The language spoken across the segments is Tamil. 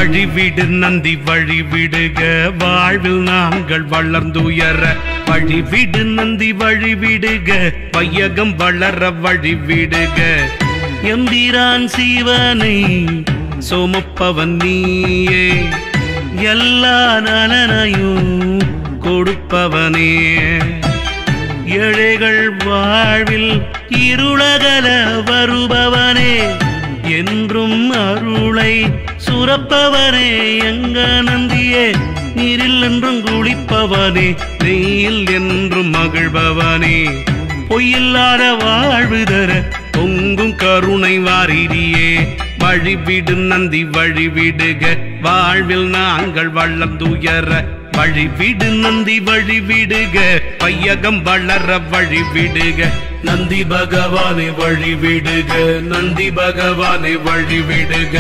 வழிவிடு நந்தி வழிவிடுக வாழ்வில் நாங்கள் வளர்ந்துயர வழிவிடு நந்தி வழிவிடுக வையகம் வளர வழிவிடுக எம்பிரான் சீவனை சுமப்பவன் நீயே எல்லா நலனையும் கொடுப்பவனே ஏழைகள் வாழ்வில் இருளகல வருபவனே என்றும் அருளை சுரப்பவனே எங்க நந்தியே நீரில் என்றும் குளிப்பவனே நெய்யில் என்றும் மகிழ்பவனே பொய்யில்லாத வாழ்வு தர பொங்கும் கருணை வாரிரியே வழிவிடு நந்தி வழிவிடுக வாழ்வில் நாங்கள் வளர்ந்துயர வழிவிடு நந்தி வழிவிடுக பையகம் வளர வழிவிடுக நந்தி பகவானை வழிவிடுக நந்தி பகவானை வழிவிடுக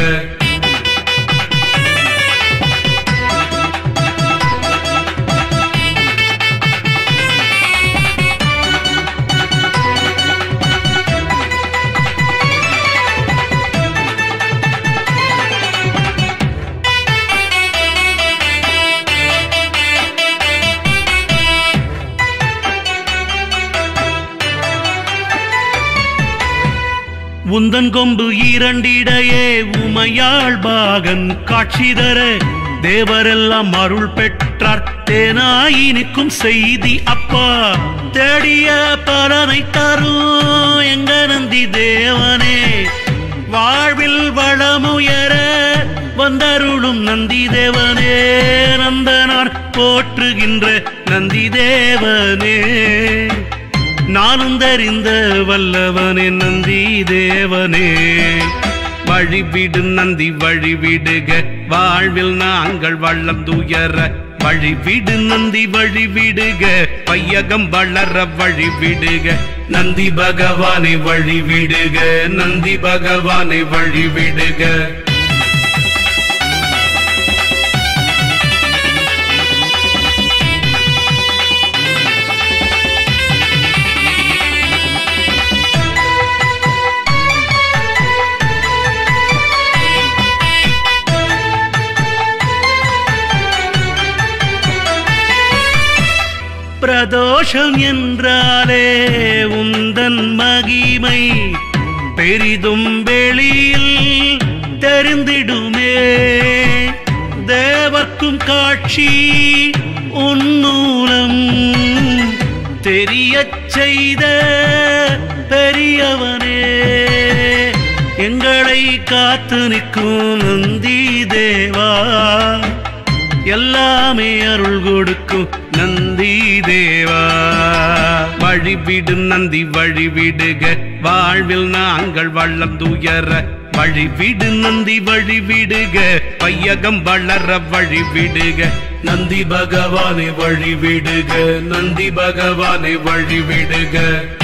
உந்தன் கொம்பு இரண்டிடையே உமையாள் பாகன் காட்சி தர தேவரெல்லாம் அருள் பெற்றார் தேனாயினுக்கும் செய்தி அப்பா தேடிய பலனை தரும் எங்க நந்தி தேவனே வாழ்வில் வளமுயர வந்தருளும் நந்தி தேவனே நந்தனார் போற்றுகின்ற நந்தி தேவனே நானும் தெரிந்த வல்லவனே நந்தி தேவனே வழிவிடு நந்தி வழிவிடுக வாழ்வில் நாங்கள் வளர்ந்துயர வழிவிடு நந்தி வழிவிடுக பையகம் வளர வழிவிடுக நந்தி பகவானை வழிவிடுக நந்தி பகவானை வழிவிடுக பிரதோஷம் என்றாலே உந்தன் மகிமை பெரிதும் வெளியில் தெரிந்திடுமே தேவர்க்கும் காட்சி உன் மூலம் தெரியச் செய்த பெரியவனே எங்களை காத்து நிற்கும் நந்தி தேவா எல்லாமே அருள் கொடுக்கும் நந்தி தேவா வழிவிடு நந்தி வழிவிடுக வாழ்வில் நாங்கள் வளர்ந்துயர வழிவிடு நந்தி வழிவிடுக பையகம் வளர வழிவிடுக நந்தி பகவானை வழிவிடுக நந்தி பகவானை வழிவிடுக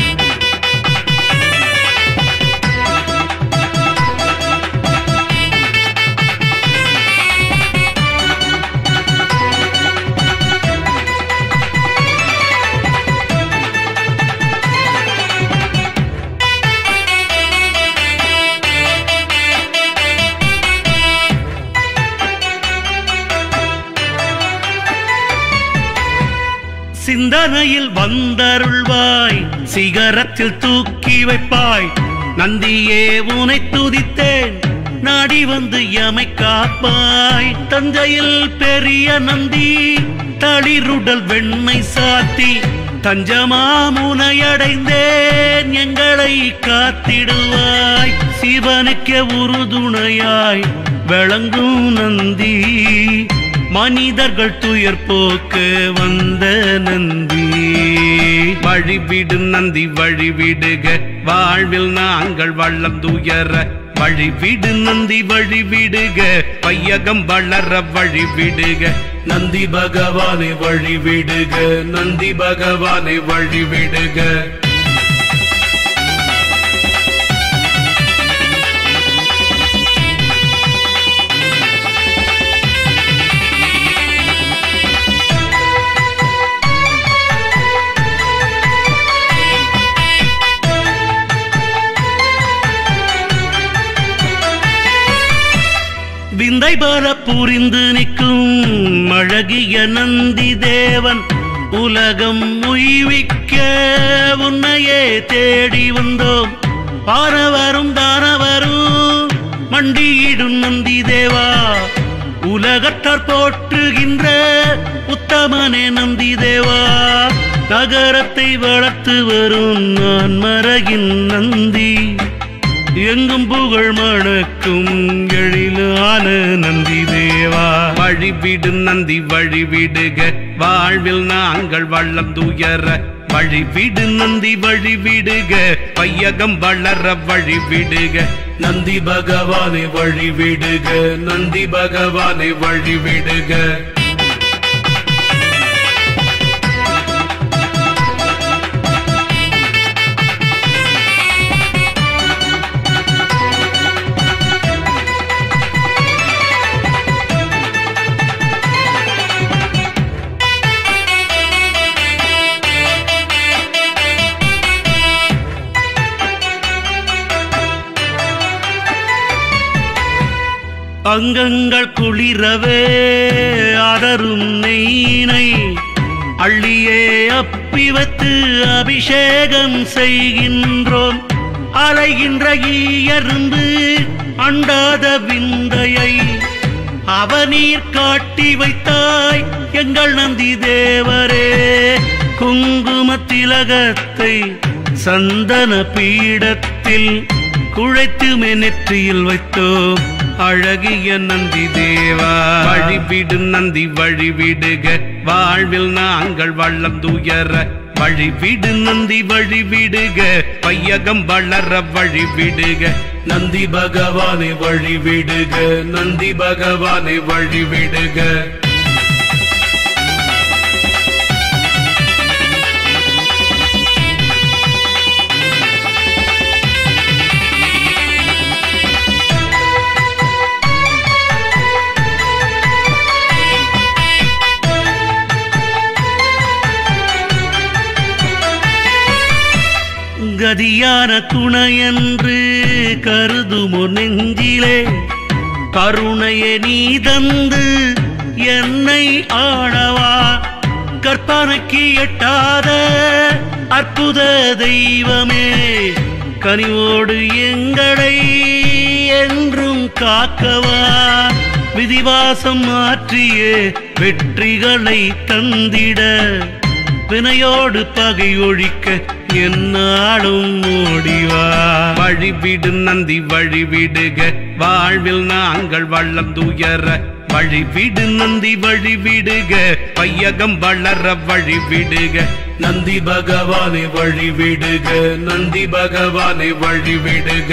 சிந்தனையில் வந்தருள்வாய் சிகரத்தில் தூக்கி வைப்பாய் நந்தியே உனை துதித்தேன் நாடி வந்து எமை காப்பாய் தஞ்சையில் பெரிய நந்தி தளிருடல் வெண்மை சாத்தி தஞ்சமாமுனை அடைந்தேன் எங்களை காத்திடுவாய் சிவனுக்கே உறுதுணையாய் விளங்கும் நந்தி மனிதர்கள் துயர் போக்க வந்த நந்தி வழிவிடு நந்தி வழிவிடுக வாழ்வில் நாங்கள் வளர்ந்துயர வழிவிடு நந்தி வழிவிடுக பையகம் வளர வழிவிடுக நந்தி பகவானை வழிவிடுக நந்தி பகவானை வழிவிடுக விந்தை இறைபல புரிந்து நிற்கும் அழகிய நந்தி தேவன் உலகம் உய்விக்க உன்னையே தேடி வந்தோம் பாரவரும் தானவரும் மண்டியிடும் நந்தி தேவா உலகத்தார் போற்றுகின்ற உத்தமனே நந்தி தேவா நகரத்தை வளர்த்து வரும் நான் மரகின் நந்தி எங்கும் புகழ் மணக்கும் எழிலான நந்தி தேவா வழிவிடு நந்தி வழிவிடுக வாழ்வில் நாங்கள் வள்ளம் துயர வழிவிடு நந்தி வழிவிடுக பையகம் வளர வழிவிடுக நந்தி பகவானை வழிவிடுக நந்தி பகவானை வழிவிடுக அங்கங்கள் குளிரவே அதரும் நெய்னை அள்ளியே அப்பி வைத்து அபிஷேகம் செய்கின்றோம் அலைகின்ற ஈயருந்து அண்டாத விந்தையை அவநீர் காட்டி வைத்தாய் எங்கள் நந்தி தேவரே குங்கும திலகத்தை சந்தன பீடத்தில் குழைத்துமே நெற்றியில் வைத்தோம் அழகிய நந்தி தேவா வழிவிடு நந்தி வழிவிடுக வாழ்வில் நாங்கள் வள்ளம் துயர வழிவிடு நந்தி வழிவிடுக பையகம் வளர வழிவிடுக நந்தி பகவானை வழிவிடுக நந்தி பகவானை வழிவிடுக கதியான துணையென்று கருதுமோ நெஞ்சிலே கருணையை நீ தந்து என்னை ஆளவா கற்பனைக்கு எட்டாத அற்புத தெய்வமே கனிவோடு எங்களை என்றும் காக்கவா விதிவாசம் மாற்றியே வெற்றிகளை தந்திட வினையோடு பகை ஒழிக்க என்னாலும் ஓடிவா வழிவிடு நந்தி வழிவிடுக வாழ்வில் நாங்கள் வள்ளம் துயர வழிவிடு நந்தி வழிவிடுக பையகம் வளர வழிவிடுக நந்தி பகவானை வழிவிடுக நந்தி பகவானை வழிவிடுக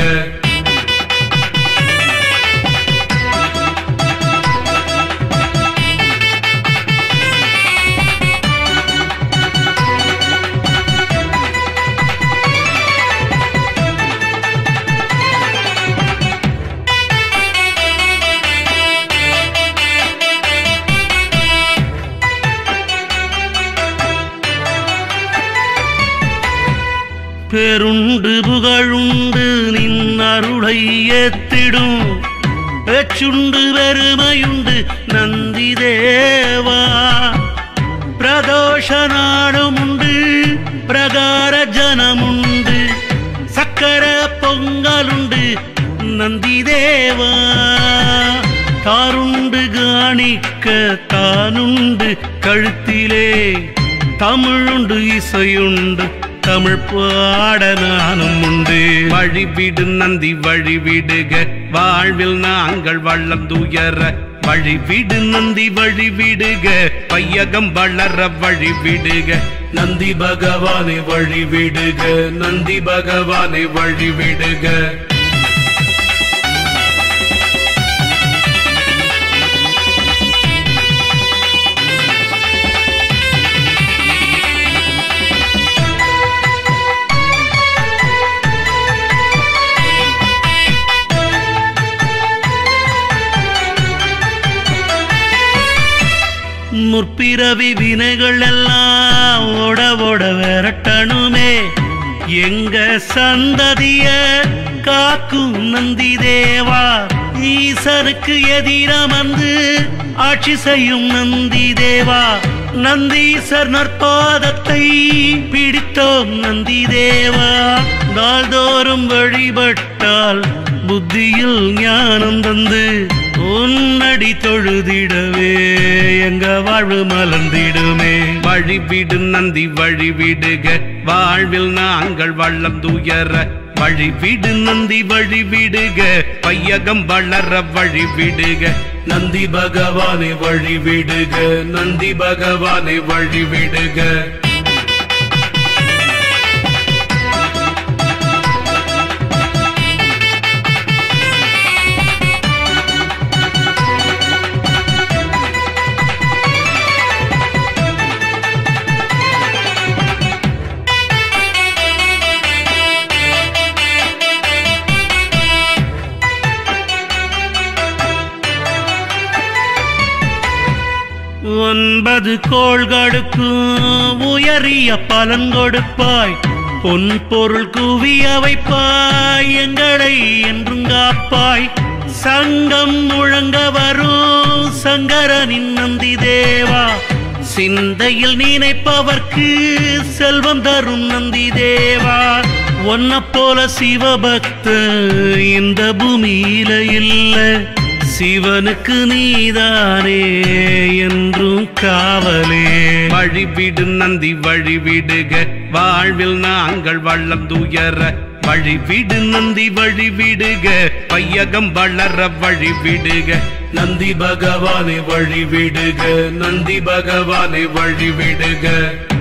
பெருண்டு புகழுண்டு நின் அருளை ஏத்திடும் பேச்சுண்டு பெருமையுண்டு நந்தி தேவா பிரதோஷ நாடும் உண்டு பிரகார ஜனமுண்டு சக்கர பொங்கலுண்டு நந்தி தேவா தாருண்டு காணிக்க தானுண்டு கழுத்திலே தமிழுண்டு இசையுண்டு தமிழ் பாட நானும் உண்டு வழிவிடு நந்தி வழிவிடுக வாழ்வில் நாங்கள் வள்ளம் துயர வழிவிடு நந்தி வழிவிடுக பையகம் வளர வழிவிடுக நந்தி பகவானை வழிவிடுக நந்தி பகவானை வழிவிடுக முற்பிறவி வினைகள் எல்லாம் ஓட ஓட விரட்டணுமே எங்க சந்ததிய காக்கும் நந்தி தேவா ஈசனுக்கு எதிரமர்ந்து ஆட்சி செய்யும் நந்தி தேவா நந்தீசர் நற்பாதத்தை பிடித்தோம் நந்தி தேவா நாள்தோறும் வழிபட்டால் புத்தியில் ஞானம் தந்து உன்னடி தொழுதிடவே எங்க வாழ்வு மலர்ந்திடுமே வழிவிடு நந்தி வழிவிடுக வாழ்வில் நாங்கள் வள்ளம் துயர வழிவிடு நந்தி வழிவிடுக பையகம் வளர வழிவிடுக நந்தி பகவானை வழிவிடுக நந்தி பகவானை வழிவிடுக ஒன்பது கோள்களுக்கும் உயரிய பலன் கொடுப்பாய் பொன் பொருள் குவிய வைப்பாய் எங்களை என்றும் காப்பாய் சங்கம் முழங்க வரும் சங்கரனின் நந்தி தேவா சிந்தையில் நினைப்பவர்க்கு செல்வம் தரும் நந்தி தேவா ஒன்ன போல சிவபக்த இந்த பூமியில இல்ல சிவனுக்கு நீதானே என்றும் காவலே வழிவிடு நந்தி வழிவிடுக வாழ்வில் நாங்கள் வள்ளம் துயர வழிவிடு நந்தி வழிவிடுக பையகம் வளர வழிவிடுக நந்தி பகவானை வழிவிடுக நந்தி பகவானை வழிவிடுக